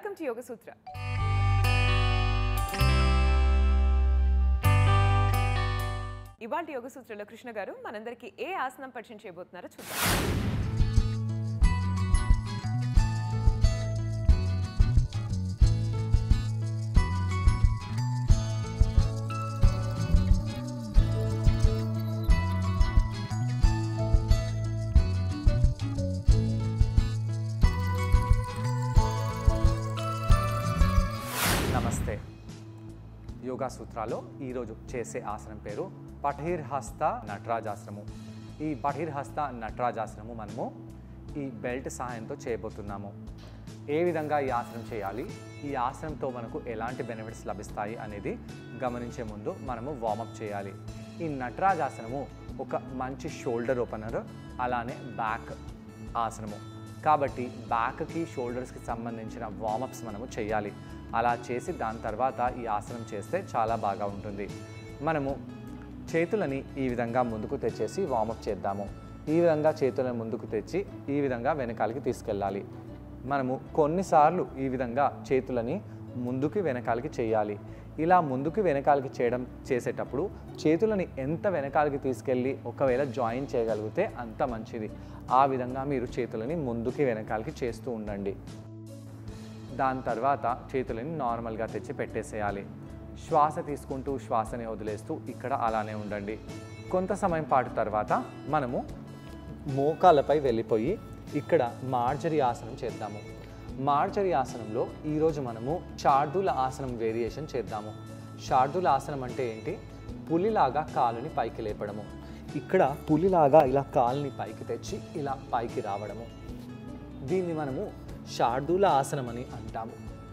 welcome to యోగ సూత్ర ఇవాళ యోగ సూత్రలో కృష్ణ గారు మనందరికీ ఏ ఆసనం పరిచయం చేయబోతున్నారో చూద్దాం నమస్తే యోగా సూత్రాలో ఈరోజు చేసే ఆసనం పేరు పఠీర్హస్త నటరాజాసనము ఈ పఠీర్హస్త నటరాజాసనము మనము ఈ బెల్ట్ సహాయంతో చేయబోతున్నాము ఏ విధంగా ఈ ఆసనం చేయాలి ఈ ఆసనంతో మనకు ఎలాంటి బెనిఫిట్స్ లభిస్తాయి అనేది గమనించే ముందు మనము వార్మప్ చేయాలి ఈ నటరాజాసనము ఒక మంచి షోల్డర్ ఓపెనర్ అలానే బ్యాక్ ఆసనము కాబట్టి బ్యాక్కి షోల్డర్స్కి సంబంధించిన వార్మప్స్ మనము చేయాలి అలా చేసి దాని తర్వాత ఈ ఆసనం చేస్తే చాలా బాగా ఉంటుంది మనము చేతులని ఈ విధంగా ముందుకు తెచ్చేసి వార్మప్ చేద్దాము ఈ విధంగా చేతులను ముందుకు తెచ్చి ఈ విధంగా వెనకాలకి తీసుకెళ్ళాలి మనము కొన్నిసార్లు ఈ విధంగా చేతులని ముందుకి వెనకాలకి చేయాలి ఇలా ముందుకు వెనకాలకి చేయడం చేసేటప్పుడు చేతులని ఎంత వెనకాలకి తీసుకెళ్ళి ఒకవేళ జాయిన్ చేయగలిగితే అంత మంచిది ఆ విధంగా మీరు చేతులని ముందుకి వెనకాలకి చేస్తూ ఉండండి దాని తర్వాత చేతులని నార్మల్గా తెచ్చి పెట్టేసేయాలి శ్వాస తీసుకుంటూ శ్వాసని వదిలేస్తూ ఇక్కడ అలానే ఉండండి కొంత సమయం పాటు తర్వాత మనము మోకాలపై వెళ్ళిపోయి ఇక్కడ మార్జరి ఆసనం చేద్దాము మార్జరి ఆసనంలో ఈరోజు మనము శార్దూల ఆసనం వేరియేషన్ చేద్దాము శార్దూల ఆసనం అంటే ఏంటి పులిలాగా కాలుని పైకి లేపడము ఇక్కడ పులిలాగా ఇలా కాలుని పైకి తెచ్చి ఇలా పైకి రావడము దీన్ని మనము శార్దూల ఆసనం అని అంటాము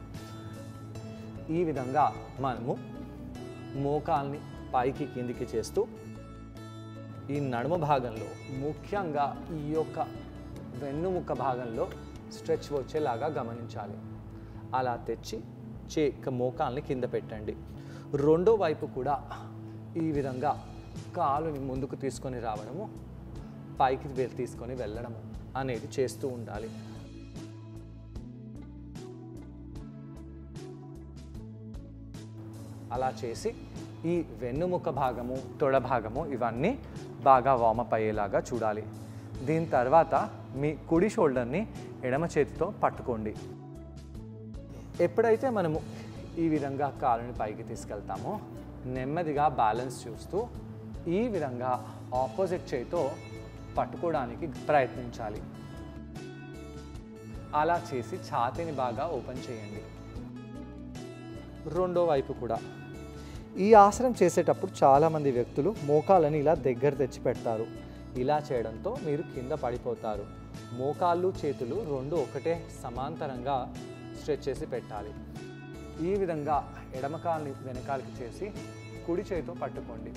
ఈ విధంగా మనము మోకాల్ని పైకి కిందికి చేస్తూ ఈ నడుమ భాగంలో ముఖ్యంగా ఈ యొక్క వెన్నుముక్క భాగంలో స్ట్రెచ్ వచ్చేలాగా గమనించాలి అలా తెచ్చి చే మోకాల్ని కింద పెట్టండి రెండో వైపు కూడా ఈ విధంగా కాలుని ముందుకు తీసుకొని రావడము పైకి వె- తీసుకొని వెళ్ళడము అనేది చేస్తూ ఉండాలి అలా చేసి ఈ వెన్నుముక భాగము తొడ భాగము ఇవన్నీ బాగా వామప్ అయ్యేలాగా చూడాలి దీని తర్వాత మీ కుడి షోల్డర్ని ఎడమ చేతితో పట్టుకోండి ఎప్పుడైతే మనము ఈ విధంగా కాలుని పైకి తీసుకెళ్తామో నెమ్మదిగా బ్యాలెన్స్ చూస్తూ ఈ విధంగా ఆపోజిట్ చేయితో పట్టుకోవడానికి ప్రయత్నించాలి అలా చేసి ఛాతీని బాగా ఓపెన్ చేయండి రెండో వైపు కూడా ఈ ఆసనం చేసేటప్పుడు చాలామంది వ్యక్తులు మోకాలని ఇలా దగ్గర తెచ్చి పెడతారు ఇలా చేయడంతో మీరు కింద పడిపోతారు మోకాళ్ళు చేతులు రెండు ఒకటే సమాంతరంగా స్ట్రెచ్ చేసి పెట్టాలి ఈ విధంగా ఎడమ కాలుని వెనకాలకి చేసి కుడి చేతితో పట్టుకోండి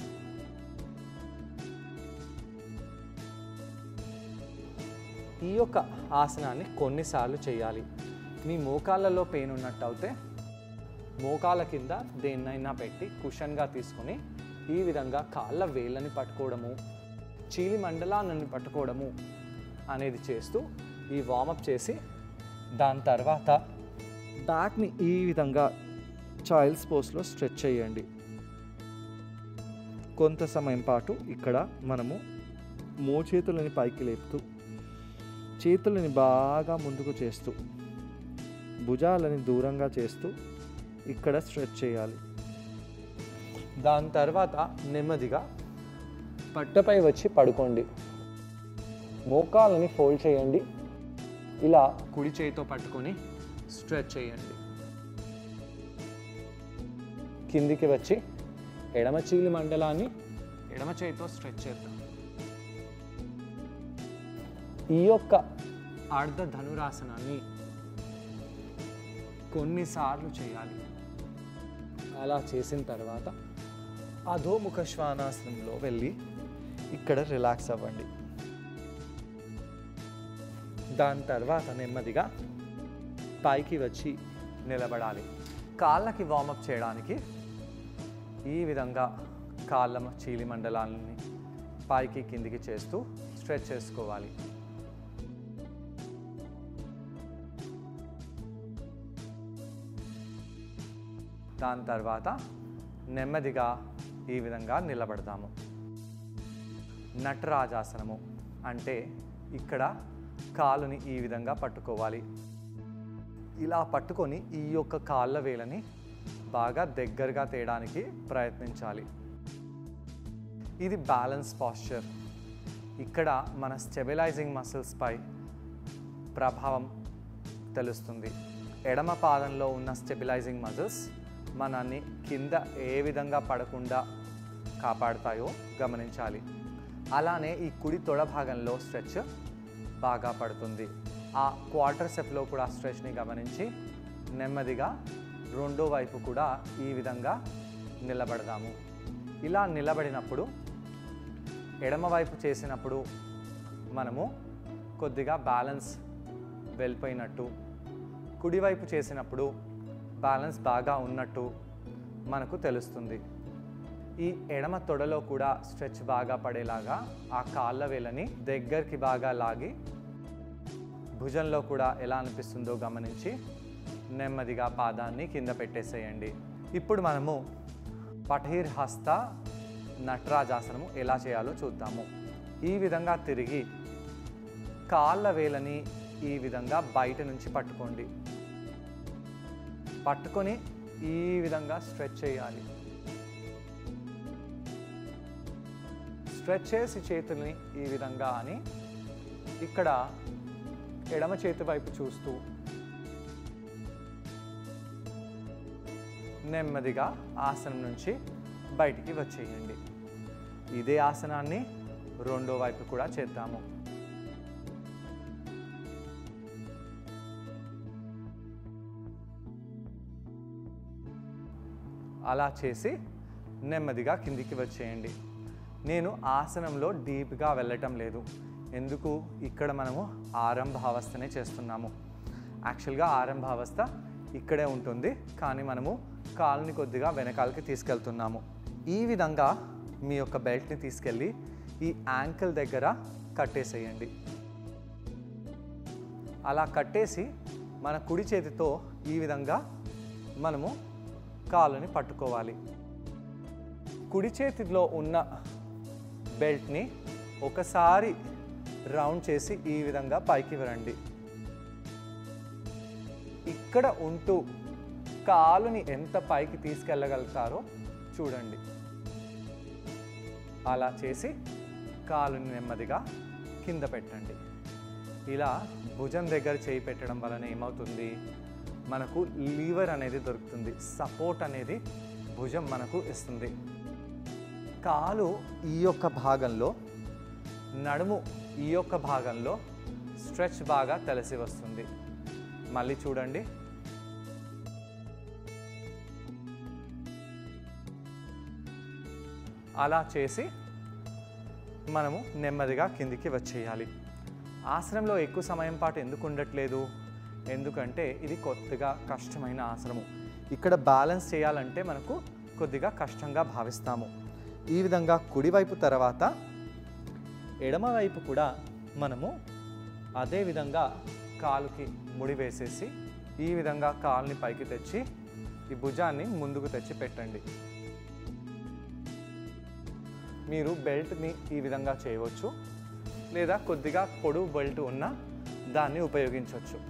ఈ యొక్క ఆసనాన్ని కొన్నిసార్లు చేయాలి మీ మోకాళ్ళలో పెయిన్ ఉన్నట్టు అయితే మోకాల కింద దేన్నైనా పెట్టి కుషన్గా తీసుకొని ఈ విధంగా కాళ్ళ వేళ్ళని పట్టుకోవడము చీలి మండలాన్ని పట్టుకోవడము అనేది చేస్తూ ఈ వామప్ చేసి దాని తర్వాత బ్యాక్ని ఈ విధంగా చైల్డ్స్ పోస్ట్లో స్ట్రెచ్ చేయండి కొంత సమయం పాటు ఇక్కడ మనము మోచేతులని పైకి లేపుతూ చేతులని బాగా ముందుకు చేస్తూ భుజాలని దూరంగా చేస్తూ ఇక్కడ స్ట్రెచ్ చేయాలి దాని తర్వాత నెమ్మదిగా పట్టపై వచ్చి పడుకోండి మోకాలని ఫోల్డ్ చేయండి ఇలా కుడి చేయితో పట్టుకొని స్ట్రెచ్ చేయండి కిందికి వచ్చి ఎడమ చీలి మండలాన్ని ఎడమ చేయితో స్ట్రెచ్ చేద్దాం ఈ యొక్క అర్ధ ధనురాసనాన్ని కొన్నిసార్లు చేయాలి అలా చేసిన తర్వాత అధోముఖ శ్వానాసనంలో వెళ్ళి ఇక్కడ రిలాక్స్ అవ్వండి దాని తర్వాత నెమ్మదిగా పైకి వచ్చి నిలబడాలి కాళ్ళకి వార్మప్ చేయడానికి ఈ విధంగా కాళ్ళ చీలి మండలాలని పైకి కిందికి చేస్తూ స్ట్రెచ్ చేసుకోవాలి దాని తర్వాత నెమ్మదిగా ఈ విధంగా నిలబడదాము నటరాజాసనము అంటే ఇక్కడ కాలుని ఈ విధంగా పట్టుకోవాలి ఇలా పట్టుకొని ఈ యొక్క కాళ్ళ వేలని బాగా దగ్గరగా తేయడానికి ప్రయత్నించాలి ఇది బ్యాలెన్స్ పాస్చర్ ఇక్కడ మన స్టెబిలైజింగ్ మసిల్స్పై ప్రభావం తెలుస్తుంది ఎడమ పాదంలో ఉన్న స్టెబిలైజింగ్ మజిల్స్ మనల్ని కింద ఏ విధంగా పడకుండా కాపాడుతాయో గమనించాలి అలానే ఈ కుడి తొడ భాగంలో స్ట్రెచ్ బాగా పడుతుంది ఆ క్వార్టర్ సెప్లో కూడా స్ట్రెచ్ని గమనించి నెమ్మదిగా రెండో వైపు కూడా ఈ విధంగా నిలబడదాము ఇలా నిలబడినప్పుడు ఎడమ వైపు చేసినప్పుడు మనము కొద్దిగా బ్యాలెన్స్ వెళ్ళిపోయినట్టు కుడివైపు చేసినప్పుడు బ్యాలెన్స్ బాగా ఉన్నట్టు మనకు తెలుస్తుంది ఈ ఎడమ తొడలో కూడా స్ట్రెచ్ బాగా పడేలాగా ఆ కాళ్ళ వేలని దగ్గరికి బాగా లాగి భుజంలో కూడా ఎలా అనిపిస్తుందో గమనించి నెమ్మదిగా పాదాన్ని కింద పెట్టేసేయండి ఇప్పుడు మనము పఠీర్ హస్త నటరాజాసనము ఎలా చేయాలో చూద్దాము ఈ విధంగా తిరిగి కాళ్ళ వేలని ఈ విధంగా బయట నుంచి పట్టుకోండి పట్టుకొని ఈ విధంగా స్ట్రెచ్ చేయాలి స్ట్రెచ్ చేసి చేతుల్ని ఈ విధంగా అని ఇక్కడ ఎడమ చేతి వైపు చూస్తూ నెమ్మదిగా ఆసనం నుంచి బయటికి వచ్చేయండి ఇదే ఆసనాన్ని రెండో వైపు కూడా చేద్దాము అలా చేసి నెమ్మదిగా కిందికి వచ్చేయండి నేను ఆసనంలో డీప్గా వెళ్ళటం లేదు ఎందుకు ఇక్కడ మనము ఆరంభావస్థనే చేస్తున్నాము యాక్చువల్గా ఆరంభావస్థ ఇక్కడే ఉంటుంది కానీ మనము కాలుని కొద్దిగా వెనకాలకి తీసుకెళ్తున్నాము ఈ విధంగా మీ యొక్క బెల్ట్ని తీసుకెళ్ళి ఈ యాంకిల్ దగ్గర కట్టేసేయండి అలా కట్టేసి మన కుడి చేతితో ఈ విధంగా మనము కాలుని పట్టుకోవాలి కుడి చేతిలో ఉన్న బెల్ట్ని ఒకసారి రౌండ్ చేసి ఈ విధంగా పైకి విరండి ఇక్కడ ఉంటూ కాలుని ఎంత పైకి తీసుకెళ్ళగలుగుతారో చూడండి అలా చేసి కాలుని నెమ్మదిగా కింద పెట్టండి ఇలా భుజం దగ్గర చేయి పెట్టడం వలన ఏమవుతుంది మనకు లీవర్ అనేది దొరుకుతుంది సపోర్ట్ అనేది భుజం మనకు ఇస్తుంది కాలు ఈ యొక్క భాగంలో నడుము ఈ యొక్క భాగంలో స్ట్రెచ్ బాగా తెలిసి వస్తుంది మళ్ళీ చూడండి అలా చేసి మనము నెమ్మదిగా కిందికి వచ్చేయాలి ఆసనంలో ఎక్కువ సమయం పాటు ఎందుకు ఉండట్లేదు ఎందుకంటే ఇది కొత్తగా కష్టమైన ఆసనము ఇక్కడ బ్యాలెన్స్ చేయాలంటే మనకు కొద్దిగా కష్టంగా భావిస్తాము ఈ విధంగా కుడివైపు తర్వాత ఎడమవైపు కూడా మనము అదే విధంగా కాలుకి ముడి వేసేసి ఈ విధంగా కాలుని పైకి తెచ్చి ఈ భుజాన్ని ముందుకు తెచ్చి పెట్టండి మీరు బెల్ట్ని ఈ విధంగా చేయవచ్చు లేదా కొద్దిగా పొడవు బెల్ట్ ఉన్న దాన్ని ఉపయోగించవచ్చు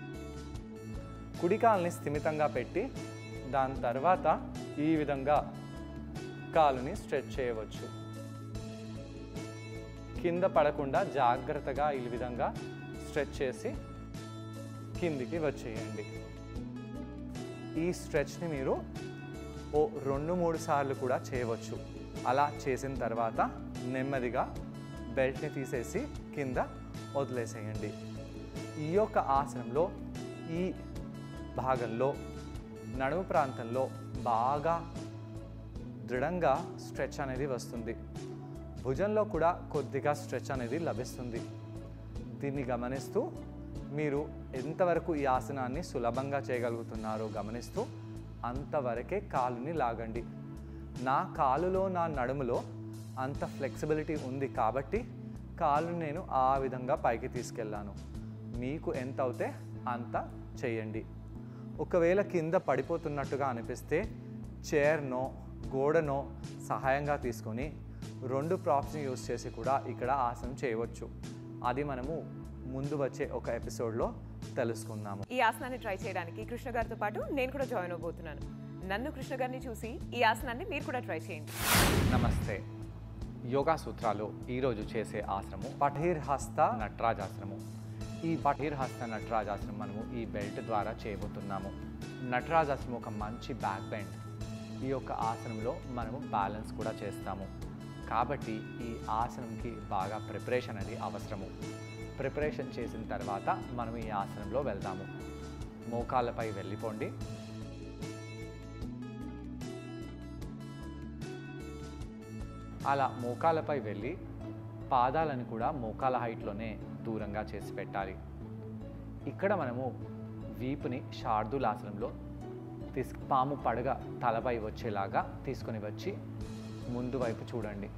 కుడి కాలుని స్థిమితంగా పెట్టి దాని తర్వాత ఈ విధంగా కాలుని స్ట్రెచ్ చేయవచ్చు కింద పడకుండా జాగ్రత్తగా ఈ విధంగా స్ట్రెచ్ చేసి కిందికి వచ్చేయండి ఈ స్ట్రెచ్ని మీరు ఓ రెండు మూడు సార్లు కూడా చేయవచ్చు అలా చేసిన తర్వాత నెమ్మదిగా బెల్ట్ని తీసేసి కింద వదిలేసేయండి ఈ యొక్క ఆసనంలో ఈ భాగంలో నడుము ప్రాంతంలో బాగా దృఢంగా స్ట్రెచ్ అనేది వస్తుంది భుజంలో కూడా కొద్దిగా స్ట్రెచ్ అనేది లభిస్తుంది దీన్ని గమనిస్తూ మీరు ఎంతవరకు ఈ ఆసనాన్ని సులభంగా చేయగలుగుతున్నారో గమనిస్తూ అంతవరకే కాలుని లాగండి నా కాలులో నా నడుములో అంత ఫ్లెక్సిబిలిటీ ఉంది కాబట్టి కాలుని నేను ఆ విధంగా పైకి తీసుకెళ్ళాను మీకు ఎంత అవుతే అంత చేయండి ఒకవేళ కింద పడిపోతున్నట్టుగా అనిపిస్తే చైర్నో గోడనో సహాయంగా తీసుకొని రెండు ప్రాప్స్ని యూస్ చేసి కూడా ఇక్కడ ఆసనం చేయవచ్చు అది మనము ముందు వచ్చే ఒక ఎపిసోడ్లో తెలుసుకుందాము ఈ ఆసనాన్ని ట్రై చేయడానికి కృష్ణ గారితో పాటు నేను కూడా జాయిన్ అవబోతున్నాను నన్ను కృష్ణ గారిని చూసి ఈ ఆసనాన్ని మీరు కూడా ట్రై చేయండి నమస్తే యోగా సూత్రాలు ఈరోజు చేసే ఆసనము పఠీర్ హస్త నటరాజాసనము ఈ పఠీర్ హస్త నటరాజాసనం మనము ఈ బెల్ట్ ద్వారా చేయబోతున్నాము నటరాజాసనం ఒక మంచి బ్యాక్ బెండ్ ఈ యొక్క ఆసనంలో మనము బ్యాలెన్స్ కూడా చేస్తాము కాబట్టి ఈ ఆసనంకి బాగా ప్రిపరేషన్ అనేది అవసరము ప్రిపరేషన్ చేసిన తర్వాత మనం ఈ ఆసనంలో వెళ్దాము మోకాళ్ళపై వెళ్ళిపోండి అలా మోకాలపై వెళ్ళి పాదాలను కూడా మోకాల హైట్లోనే దూరంగా చేసి పెట్టాలి ఇక్కడ మనము వీపుని శార్దులాసనంలో తీసుకు పాము పడగ తలపై వచ్చేలాగా తీసుకొని వచ్చి ముందు వైపు చూడండి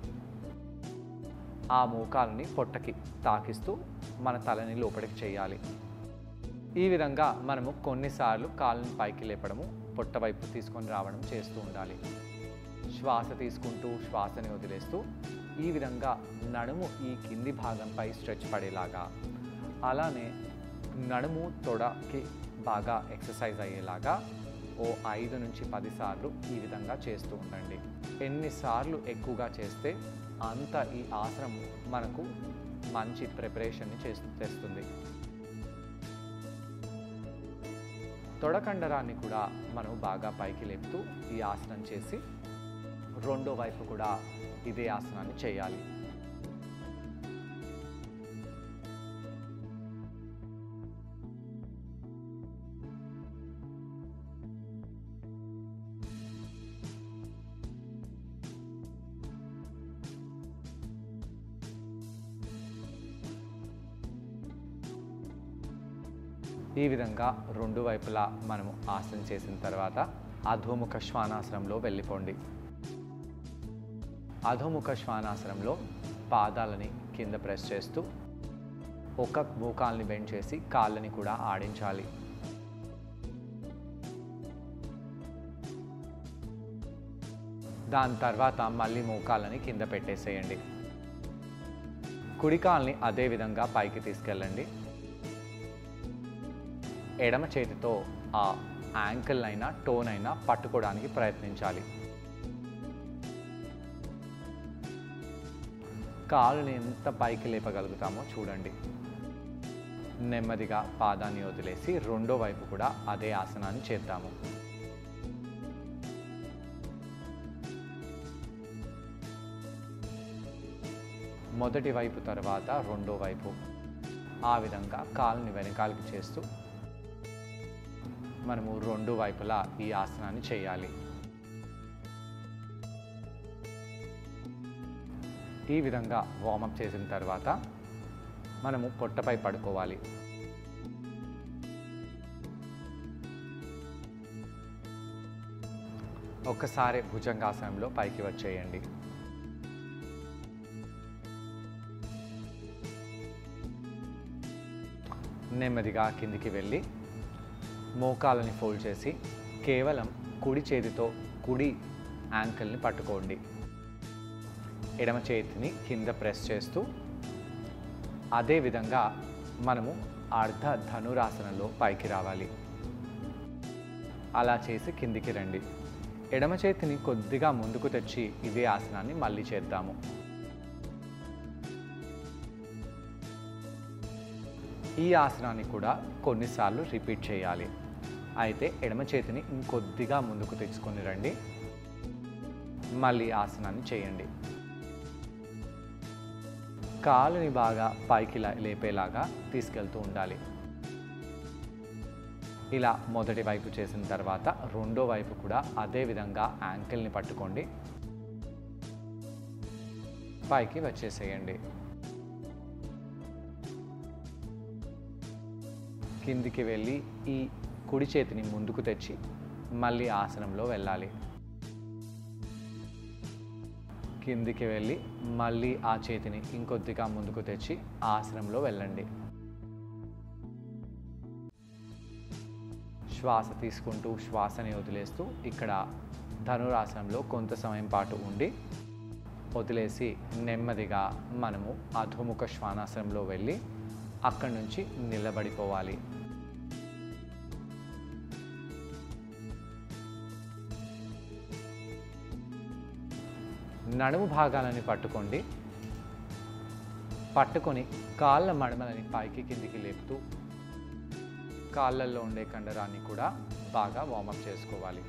ఆ మోకాలని పొట్టకి తాకిస్తూ మన తలని లోపలికి చేయాలి ఈ విధంగా మనము కొన్నిసార్లు కాళ్ళని పైకి లేపడము పొట్ట వైపు తీసుకొని రావడం చేస్తూ ఉండాలి శ్వాస తీసుకుంటూ శ్వాసని వదిలేస్తూ ఈ విధంగా నడుము ఈ కింది భాగంపై స్ట్రెచ్ పడేలాగా అలానే నడుము తొడకి బాగా ఎక్సర్సైజ్ అయ్యేలాగా ఓ ఐదు నుంచి పది సార్లు ఈ విధంగా చేస్తూ ఉండండి ఎన్నిసార్లు ఎక్కువగా చేస్తే అంత ఈ ఆసనం మనకు మంచి ప్రిపరేషన్ని చేస్తూ తెస్తుంది తొడకండరాన్ని కూడా మనం బాగా పైకి లేపుతూ ఈ ఆసనం చేసి రెండో వైపు కూడా ఇదే ఆసనాన్ని చేయాలి ఈ విధంగా రెండు వైపులా మనము ఆసనం చేసిన తర్వాత అధోముఖ శ్వానాసనంలో వెళ్ళిపోండి అధోముఖ శ్వానాసనంలో పాదాలని కింద ప్రెస్ చేస్తూ ఒక మోకాల్ని బెండ్ చేసి కాళ్ళని కూడా ఆడించాలి దాని తర్వాత మళ్ళీ మోకాళ్ళని కింద పెట్టేసేయండి కుడికాల్ని అదే విధంగా పైకి తీసుకెళ్ళండి ఎడమ చేతితో ఆ యాంకిల్ అయినా టోన్ అయినా పట్టుకోవడానికి ప్రయత్నించాలి కాలుని ఎంత పైకి లేపగలుగుతామో చూడండి నెమ్మదిగా పాదాన్ని వదిలేసి రెండో వైపు కూడా అదే ఆసనాన్ని చేద్దాము మొదటి వైపు తర్వాత రెండో వైపు ఆ విధంగా కాలుని వెనకాలకి చేస్తూ మనము రెండు వైపులా ఈ ఆసనాన్ని చేయాలి ఈ విధంగా వార్మప్ చేసిన తర్వాత మనము పొట్టపై పడుకోవాలి ఒక్కసారి భుజంగాసనంలో పైకి వచ్చేయండి నెమ్మదిగా కిందికి వెళ్ళి మోకాలని ఫోల్డ్ చేసి కేవలం కుడి చేతితో కుడి యాంకిల్ని పట్టుకోండి ఎడమ చేతిని కింద ప్రెస్ చేస్తూ అదేవిధంగా మనము అర్ధ ధనురాసనంలో పైకి రావాలి అలా చేసి కిందికి రండి ఎడమ చేతిని కొద్దిగా ముందుకు తెచ్చి ఇదే ఆసనాన్ని మళ్ళీ చేద్దాము ఈ ఆసనాన్ని కూడా కొన్నిసార్లు రిపీట్ చేయాలి అయితే ఎడమ చేతిని ఇంకొద్దిగా ముందుకు తెచ్చుకొని రండి మళ్ళీ ఆసనాన్ని చేయండి కాలుని బాగా పైకి లా- లేపేలాగా తీసుకెళ్తూ ఉండాలి ఇలా మొదటి వైపు చేసిన తర్వాత రెండో వైపు కూడా అదే విధంగా యాంకిల్ని పట్టుకోండి పైకి వచ్చేసేయండి కిందికి వెళ్ళి ఈ కుడి చేతిని ముందుకు తెచ్చి మళ్ళీ ఆసనంలో వెళ్ళాలి కిందికి వెళ్ళి మళ్ళీ ఆ చేతిని ఇంకొద్దిగా ముందుకు తెచ్చి శ్వాస తీసుకుంటూ శ్వాసని వదిలేస్తూ ఇక్కడ ధనురాసనంలో కొంత సమయం పాటు ఉండి వదిలేసి నెమ్మదిగా మనము అధోముఖ శ్వానాసనంలో వెళ్ళి అక్కడి నుంచి నిలబడిపోవాలి నడుము భాగాలని పట్టుకోండి పట్టుకొని కాళ్ళ మడమలని పైకి కిందికి లేపుతూ కాళ్ళల్లో ఉండే కండరాన్ని కూడా బాగా వార్మప్ చేసుకోవాలి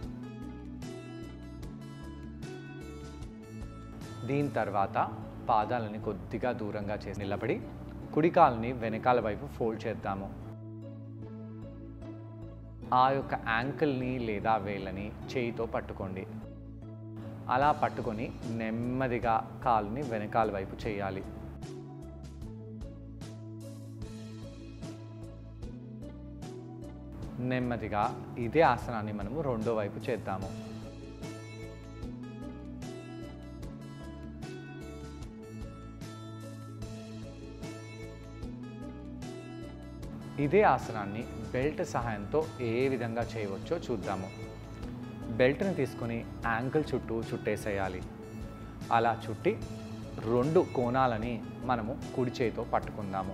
దీని తర్వాత పాదాలని కొద్దిగా దూరంగా చేసి నిలబడి కుడి కాలుని వెనకాల వైపు ఫోల్డ్ చేద్దాము ఆ యొక్క యాంకిల్ని లేదా వేళ్ళని చేయితో పట్టుకోండి అలా పట్టుకొని నెమ్మదిగా కాలుని వెనకాల వైపు చేయాలి నెమ్మదిగా ఇదే ఆసనాన్ని మనము రెండో వైపు చేద్దాము ఇదే ఆసనాన్ని బెల్ట్ సహాయంతో ఏ విధంగా చేయవచ్చో చూద్దాము బెల్ట్ని తీసుకొని యాంకిల్ చుట్టూ చుట్టేసేయాలి అలా చుట్టి రెండు కోణాలని మనము కుడి చేతితో పట్టుకుందాము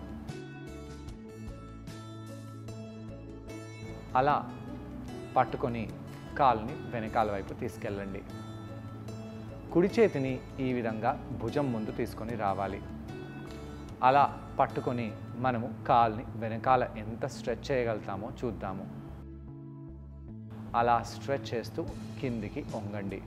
అలా పట్టుకొని కాలుని వెనకాల వైపు తీసుకెళ్ళండి కుడి చేతిని ఈ విధంగా భుజం ముందు తీసుకొని రావాలి అలా పట్టుకొని మనము కాల్ని వెనకాల ఎంత స్ట్రెచ్ చేయగలుగుతామో చూద్దాము అలా స్ట్రెచ్ చేస్తూ కిందికి వంగండి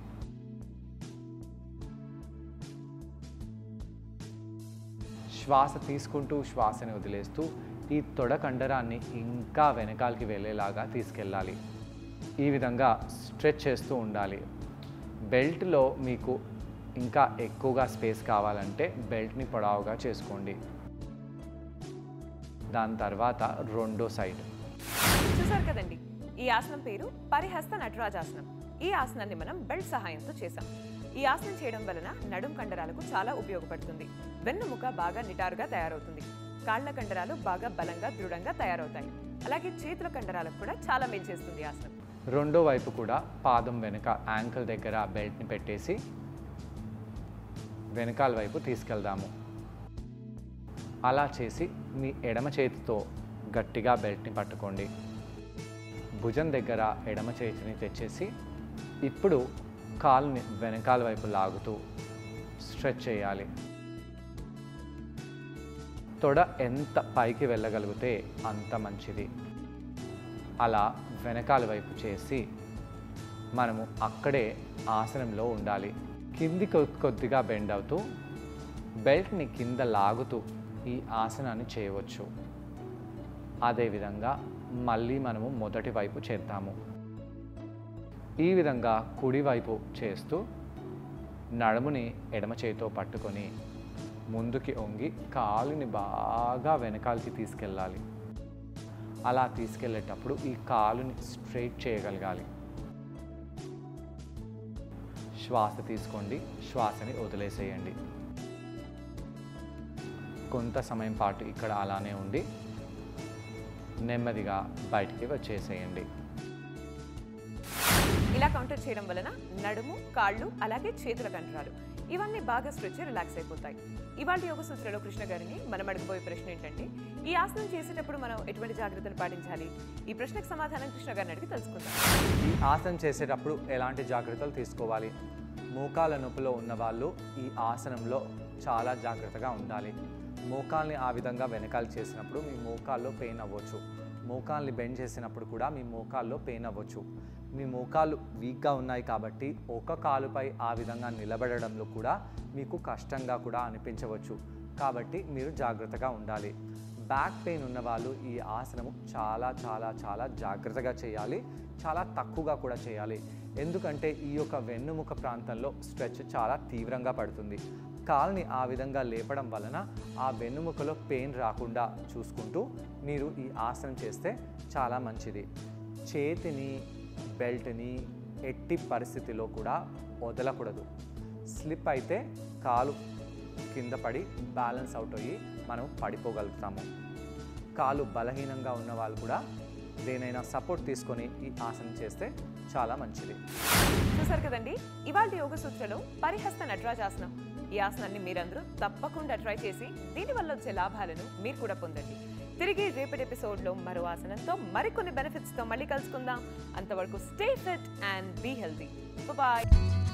శ్వాస తీసుకుంటూ శ్వాసని వదిలేస్తూ ఈ తొడ కండరాన్ని ఇంకా వెనకాలకి వెళ్ళేలాగా తీసుకెళ్ళాలి ఈ విధంగా స్ట్రెచ్ చేస్తూ ఉండాలి బెల్ట్లో మీకు ఇంకా ఎక్కువగా స్పేస్ కావాలంటే బెల్ట్ని పొడవుగా చేసుకోండి దాని తర్వాత రెండో సైడ్ చూసారు కదండి ఈ ఆసనం పేరు పరిహస్త నటరాజాసనం ఈ ఆసనాన్ని మనం బెల్ట్ సహాయంతో చేసాం ఈ ఆసనం చేయడం వలన నడుం కండరాలకు చాలా ఉపయోగపడుతుంది వెన్నుముక బాగా నిటారుగా తయారవుతుంది కాళ్ళ కండరాలు బాగా బలంగా దృఢంగా తయారవుతాయి అలాగే చేతుల కండరాలకు కూడా చాలా మేలు చేస్తుంది ఈ ఆసనం రెండో వైపు కూడా పాదం వెనక యాంకిల్ దగ్గర బెల్ట్ని పెట్టేసి వెనకాల వైపు తీసుకెళ్దాము అలా చేసి మీ ఎడమ చేతితో గట్టిగా బెల్ట్ని పట్టుకోండి భుజం దగ్గర ఎడమ చేతిని తెచ్చేసి ఇప్పుడు కాలుని వెనకాల వైపు లాగుతూ స్ట్రెచ్ చేయాలి తొడ ఎంత పైకి వెళ్ళగలిగితే అంత మంచిది అలా వెనకాల వైపు చేసి మనము అక్కడే ఆసనంలో ఉండాలి కింది కొద్దిగా బెండ్ అవుతూ బెల్ట్ని కింద లాగుతూ ఈ ఆసనాన్ని చేయవచ్చు అదేవిధంగా మళ్ళీ మనము మొదటి వైపు చేద్దాము ఈ విధంగా కుడివైపు చేస్తూ నడుముని ఎడమ చేతితో పట్టుకొని ముందుకి వంగి కాలుని బాగా వెనకాలకి తీసుకెళ్ళాలి అలా తీసుకెళ్ళేటప్పుడు ఈ కాలుని స్ట్రైట్ చేయగలగాలి శ్వాస తీసుకోండి శ్వాసని వదిలేసేయండి కొంత సమయం పాటు ఇక్కడ అలానే ఉండి నెమ్మదిగా బయటికి వచ్చేసేయండి ఇలా కౌంటర్ చేయడం వలన నడుము కాళ్ళు అలాగే చేతుల కండరాలు ఇవన్నీ బాగా స్ట్రెచ్ రిలాక్స్ అయిపోతాయి ఇవాళ యోగ సూత్రలో కృష్ణ గారిని మనం అడగబోయే ప్రశ్న ఏంటంటే ఈ ఆసనం చేసేటప్పుడు మనం ఎటువంటి జాగ్రత్తలు పాటించాలి ఈ ప్రశ్నకు సమాధానం కృష్ణ గారిని అడిగి తెలుసుకుందాం ఈ ఆసనం చేసేటప్పుడు ఎలాంటి జాగ్రత్తలు తీసుకోవాలి మోకాల నొప్పిలో ఉన్న వాళ్ళు ఈ ఆసనంలో చాలా జాగ్రత్తగా ఉండాలి మోకాల్ని ఆ విధంగా వెనకాల చేసినప్పుడు మీ మోకాల్లో పెయిన్ అవ్వచ్చు మోకాల్ని బెండ్ చేసినప్పుడు కూడా మీ మోకాల్లో పెయిన్ అవ్వచ్చు మీ మోకాలు వీక్గా ఉన్నాయి కాబట్టి ఒక కాలుపై ఆ విధంగా నిలబడడంలో కూడా మీకు కష్టంగా కూడా అనిపించవచ్చు కాబట్టి మీరు జాగ్రత్తగా ఉండాలి బ్యాక్ పెయిన్ ఉన్న వాళ్ళు ఈ ఆసనము చాలా చాలా చాలా జాగ్రత్తగా చేయాలి చాలా తక్కువగా కూడా చేయాలి ఎందుకంటే ఈ యొక్క వెన్నుముక ప్రాంతంలో స్ట్రెచ్ చాలా తీవ్రంగా పడుతుంది కాల్ని ఆ విధంగా లేపడం వలన ఆ వెన్నుముకలో పెయిన్ రాకుండా చూసుకుంటూ మీరు ఈ ఆసనం చేస్తే చాలా మంచిది చేతిని బెల్ట్ని ఎట్టి పరిస్థితిలో కూడా వదలకూడదు స్లిప్ అయితే కాలు కింద పడి బ్యాలెన్స్ అవుట్ అయ్యి మనం పడిపోగలుగుతాము కాలు బలహీనంగా ఉన్న వాళ్ళు కూడా దేనైనా సపోర్ట్ తీసుకొని ఈ ఆసనం చేస్తే చాలా మంచిది చూసారు కదండి ఇవాళ యోగ సూత్రలో పరిహస్త నటరాజాసనం ఈ ఆసనాన్ని మీరందరూ తప్పకుండా ట్రై చేసి దీనివల్ల వచ్చే లాభాలను మీరు కూడా పొందండి తిరిగి రేపటి ఎపిసోడ్లో మరో ఆసనంతో మరికొన్ని బెనిఫిట్స్తో మళ్ళీ కలుసుకుందాం అంతవరకు stay fit and be healthy bye